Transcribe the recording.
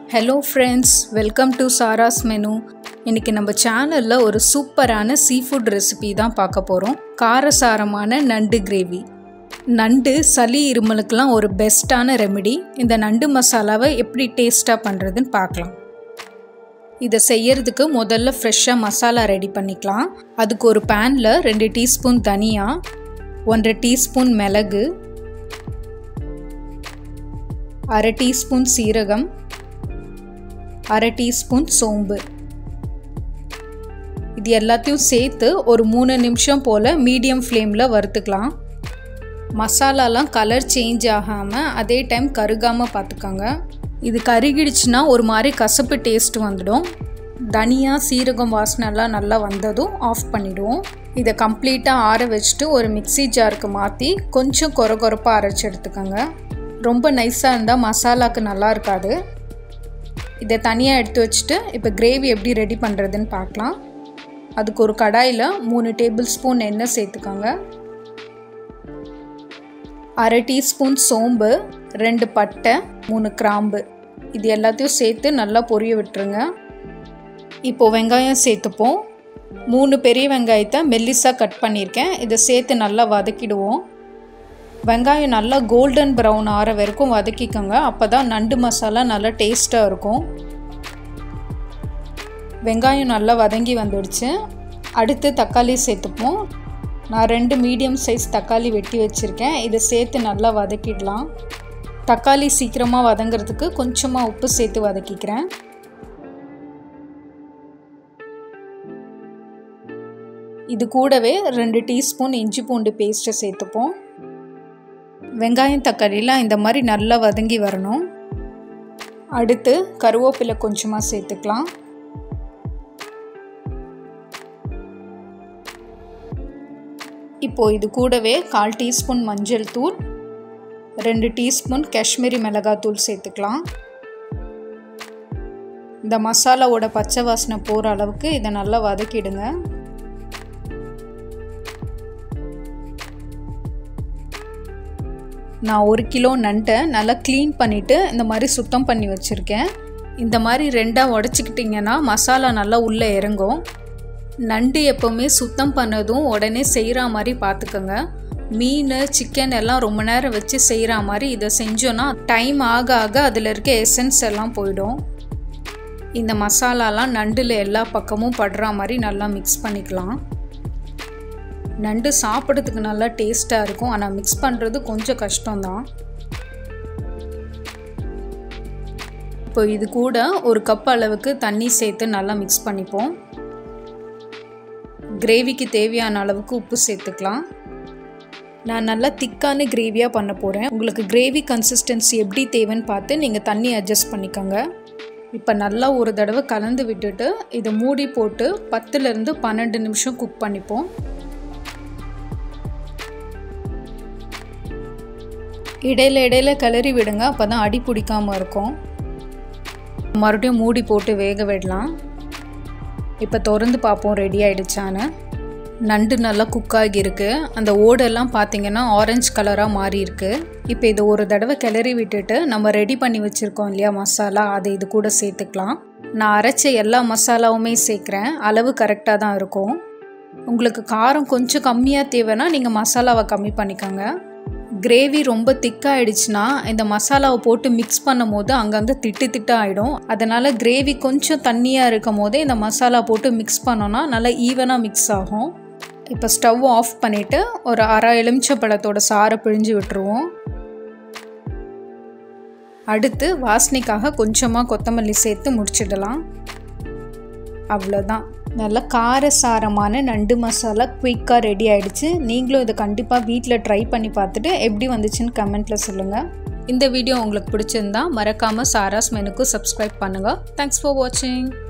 hello friends welcome to Sara's menu இன்னைக்கு நம்ம சேனலில் ஒரு சூப்பரான சீ ஃபுட் ரெசிபி தான் பார்க்க போகிறோம் காரசாரமான நண்டு கிரேவி நண்டு சளி இருமலுக்கெல்லாம் ஒரு பெஸ்ட்டான ரெமெடி இந்த நண்டு மசாலாவை எப்படி டேஸ்ட்டாக பண்ணுறதுன்னு பார்க்கலாம் இதை செய்யறதுக்கு முதல்ல ஃப்ரெஷ்ஷாக மசாலா ரெடி பண்ணிக்கலாம் அதுக்கு ஒரு பேனில் ரெண்டு டீஸ்பூன் தனியா ஒன்றரை டீஸ்பூன் மிளகு அரை டீஸ்பூன் சீரகம் அரை டீஸ்பூன் சோம்பு இது எல்லாத்தையும் சேர்த்து ஒரு மூணு நிமிஷம் போல் மீடியம் ஃப்ளேமில் வறுத்துக்கலாம் மசாலாலாம் கலர் சேஞ்ச் ஆகாமல் அதே டைம் கருகாமல் பார்த்துக்கோங்க இது கருகிடுச்சுன்னா ஒரு மாதிரி கசப்பு டேஸ்ட் வந்துடும் தனியா சீரகம் வாசனைலாம் நல்லா வந்ததும் ஆஃப் பண்ணிவிடுவோம் இதை கம்ப்ளீட்டாக ஆற வச்சுட்டு ஒரு மிக்சி ஜாருக்கு மாற்றி கொஞ்சம் கொர கொரப்பாக அரைச்சி எடுத்துக்கோங்க ரொம்ப நைஸாக இருந்தால் மசாலாவுக்கு நல்லா இருக்காது இதை தனியாக எடுத்து வச்சுட்டு இப்போ கிரேவி எப்படி ரெடி பண்ணுறதுன்னு பார்க்கலாம் அதுக்கு ஒரு கடாயில் மூணு டேபிள் ஸ்பூன் எண்ணெய் சேர்த்துக்கோங்க அரை டீஸ்பூன் சோம்பு ரெண்டு பட்டை மூணு கிராம்பு இது எல்லாத்தையும் சேர்த்து நல்லா பொரிய விட்டுருங்க இப்போது வெங்காயம் சேர்த்துப்போம் மூணு பெரிய வெங்காயத்தை மெல்லிஸாக கட் பண்ணியிருக்கேன் இதை சேர்த்து நல்லா வதக்கிடுவோம் வெங்காயம் நல்லா கோல்டன் ப்ரௌன் ஆற வரைக்கும் வதக்கிக்கோங்க அப்போ தான் நண்டு மசாலா நல்லா டேஸ்ட்டாக இருக்கும் வெங்காயம் நல்லா வதங்கி வந்துடுச்சு அடுத்து தக்காளி சேர்த்துப்போம் நான் ரெண்டு மீடியம் சைஸ் தக்காளி வெட்டி வச்சுருக்கேன் இதை சேர்த்து நல்லா வதக்கிடலாம் தக்காளி சீக்கிரமாக வதங்கிறதுக்கு கொஞ்சமாக உப்பு சேர்த்து வதக்கிக்கிறேன் இது கூடவே ரெண்டு டீஸ்பூன் இஞ்சி பூண்டு பேஸ்ட்டை சேர்த்துப்போம் வெங்காயம் தக்காளிலாம் இந்த மாதிரி நல்லா வதங்கி வரணும் அடுத்து கருவேப்பிலை கொஞ்சமாக சேர்த்துக்கலாம் இப்போது இது கூடவே கால் டீஸ்பூன் மஞ்சள் தூள் ரெண்டு டீஸ்பூன் காஷ்மீரி மிளகாத்தூள் சேர்த்துக்கலாம் இந்த மசாலாவோட பச்சை வாசனை போகிற அளவுக்கு இதை நல்லா வதக்கிடுங்க நான் ஒரு கிலோ நண்டை நல்லா க்ளீன் பண்ணிவிட்டு இந்த மாதிரி சுத்தம் பண்ணி வச்சுருக்கேன் இந்த மாதிரி ரெண்டாக உடச்சிக்கிட்டிங்கன்னா மசாலா நல்லா உள்ளே இறங்கும் நண்டு எப்போவுமே சுத்தம் பண்ணதும் உடனே செய்கிற மாதிரி பார்த்துக்கோங்க மீன் சிக்கன் எல்லாம் ரொம்ப நேரம் வச்சு செய்கிற மாதிரி இதை செஞ்சோன்னா டைம் ஆக ஆக அதில் இருக்க எசன்ஸ் எல்லாம் போயிடும் இந்த மசாலாலாம் நண்டில் எல்லா பக்கமும் படுற மாதிரி நல்லா மிக்ஸ் பண்ணிக்கலாம் நண்டு சாப்பிட்றதுக்கு நல்லா டேஸ்ட்டாக இருக்கும் ஆனால் மிக்ஸ் பண்ணுறது கொஞ்சம் கஷ்டம்தான் இப்போ இது கூட ஒரு கப் அளவுக்கு தண்ணி சேர்த்து நல்லா மிக்ஸ் பண்ணிப்போம் கிரேவிக்கு தேவையான அளவுக்கு உப்பு சேர்த்துக்கலாம் நான் நல்லா திக்கான கிரேவியாக பண்ண போகிறேன் உங்களுக்கு கிரேவி கன்சிஸ்டன்சி எப்படி தேவைன்னு பார்த்து நீங்கள் தண்ணி அட்ஜஸ்ட் பண்ணிக்கோங்க இப்போ நல்லா ஒரு தடவை கலந்து விட்டுட்டு இதை மூடி போட்டு பத்துலேருந்து பன்னெண்டு நிமிஷம் குக் பண்ணிப்போம் இடையில இடையில கிளறி விடுங்க அப்போ தான் அடி பிடிக்காமல் இருக்கும் மறுபடியும் மூடி போட்டு வேக விடலாம் இப்போ திறந்து பார்ப்போம் ரெடி ஆகிடுச்சான்னு நண்டு நல்லா குக் ஆகியிருக்கு அந்த ஓடெல்லாம் பார்த்தீங்கன்னா ஆரஞ்சு கலராக மாறி இருக்கு இப்போ இதை ஒரு தடவை கிளறி விட்டுட்டு நம்ம ரெடி பண்ணி வச்சுருக்கோம் இல்லையா மசாலா அதை இது கூட சேர்த்துக்கலாம் நான் அரைச்ச எல்லா மசாலாவுமே சேர்க்குறேன் அளவு கரெக்டாக தான் இருக்கும் உங்களுக்கு காரம் கொஞ்சம் கம்மியாக தேவைன்னா நீங்கள் மசாலாவை கம்மி பண்ணிக்கோங்க கிரேவி ரொம்ப திக்காகிடுச்சுன்னா இந்த மசாலாவை போட்டு மிக்ஸ் பண்ணும் போது அங்கங்கே திட்டு திட்டு ஆகிடும் அதனால் கிரேவி கொஞ்சம் தண்ணியாக இருக்கும் போதே இந்த மசாலா போட்டு மிக்ஸ் பண்ணோன்னா நல்லா ஈவனாக மிக்ஸ் ஆகும் இப்போ ஸ்டவ் ஆஃப் பண்ணிவிட்டு ஒரு அரை எலுமிச்சப்பழத்தோட சாரை பிழிஞ்சு விட்டுருவோம் அடுத்து வாசனைக்காக கொஞ்சமாக கொத்தமல்லி சேர்த்து முடிச்சிடலாம் அவ்வளோதான் நல்ல காரசாரமான நண்டு மசாலா குயிக்காக ரெடி ஆகிடுச்சு நீங்களும் இதை கண்டிப்பாக வீட்டில் ட்ரை பண்ணி பார்த்துட்டு எப்படி வந்துச்சுன்னு கமெண்ட்டில் சொல்லுங்கள் இந்த வீடியோ உங்களுக்கு பிடிச்சிருந்தா மறக்காமல் சாராஸ் மெனுக்கு சப்ஸ்கிரைப் பண்ணுங்கள் தேங்க்ஸ் ஃபார் வாட்சிங்